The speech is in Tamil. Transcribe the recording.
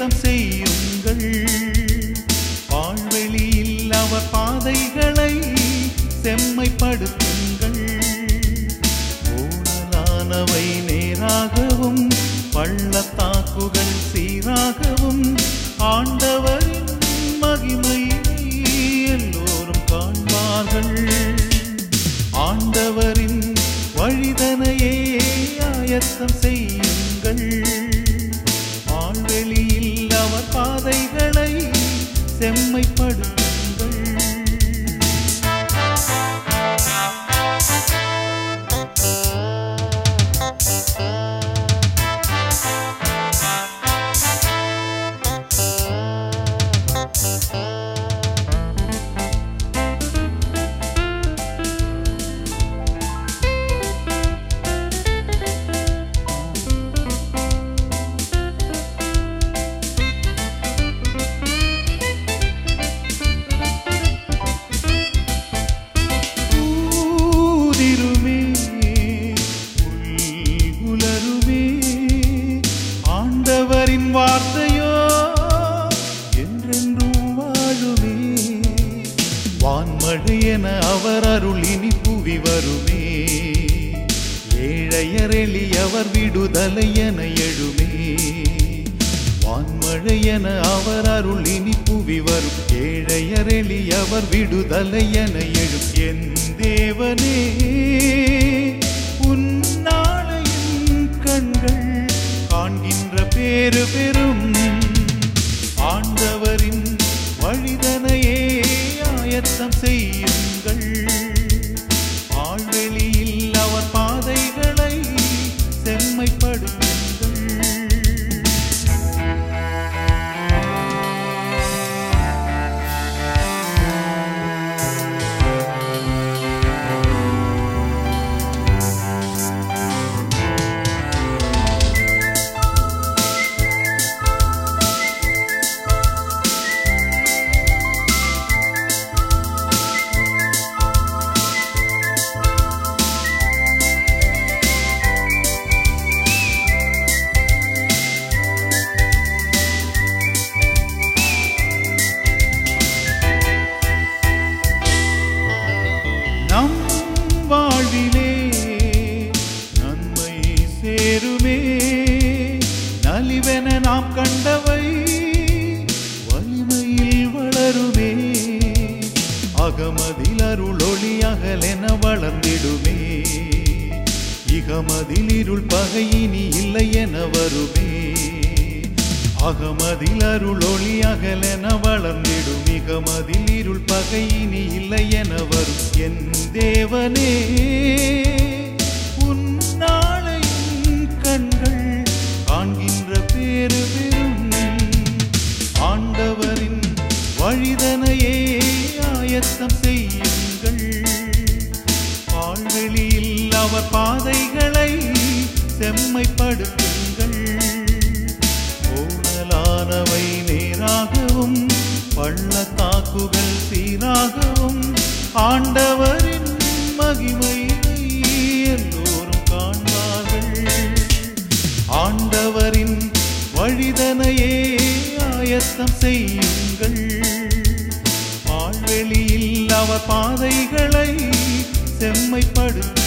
ஆயத்தம் செய்யுங்கள் பால்வெளியில் அவர் பாதைகளை செம்மைப்படுத்துங்கள் ஊழலானவை நேராகவும் பள்ளத்தாக்குகள் சீராகவும் ஆண்டவரின் மகிமையை எல்லோரும் காண்பார்கள் ஆண்டவரின் வழிதனையே ஆயத்தம் செய்யுங்கள் ஆழ்வெளியில் அவர் பாதைகளை செம்மைப்படுத்துங்கள் ஊதிருமே உலருமே ஆண்டவரின் வார்த்தையோ என்றென்றும் வாழுமே வான்மழை என அவர் அருள் இனி புவி வருமே ஏழையர் எளியவர் விடுதலை என எழுமே வான்மழை என அவர் அருள் இனி புவி வரும் ஏழையர் எளியவர் விடுதலை என எழும் என் தேவனே உன்னாளையின் கண்கள் காண்கின்ற பேரு பெரும் ஆண்டவரின் வழிதனையே ஆயத்தம் செய்யுங்கள் ஆழ்வெளியில் அவர் பாதைகளை செம்மைப்படுத்துங்கள் நம் வாழ்விலே நன்மை சேருமே நலிவென நாம் கண்டவை வலிமையில் வளருமே அகமதில் அருளொளி அகலென வளர்ந்திடுமே இகமதில் இருள் பகை இனி இல்லை என வருமே அகமதில் அருளொளி அகலென வளர்ந்திடும் இகமதில் இருள் பகை இனி இல்லை என வரும் என் தேவனே உன் நாளையின் கண்கள் காண்கின்ற பேரு பெரும் ஆண்டவரின் வழிதனையே ஆயத்தம் செய்யுங்கள் பால்வெளியில் அவர் பாதைகளை செம்மைப்படுத்துங்கள் ஊழலானவை நேராகவும் பள்ளத்தாக்குகள் சீராகவும் ஆண்டவரின் மகிமையை எல்லோரும் காண்பார்கள் ஆண்டவரின் வழிதனையே ஆயத்தம் செய்யுங்கள் ஆழ்வெளியில் அவர் பாதைகளை செம்மைப்படுத்த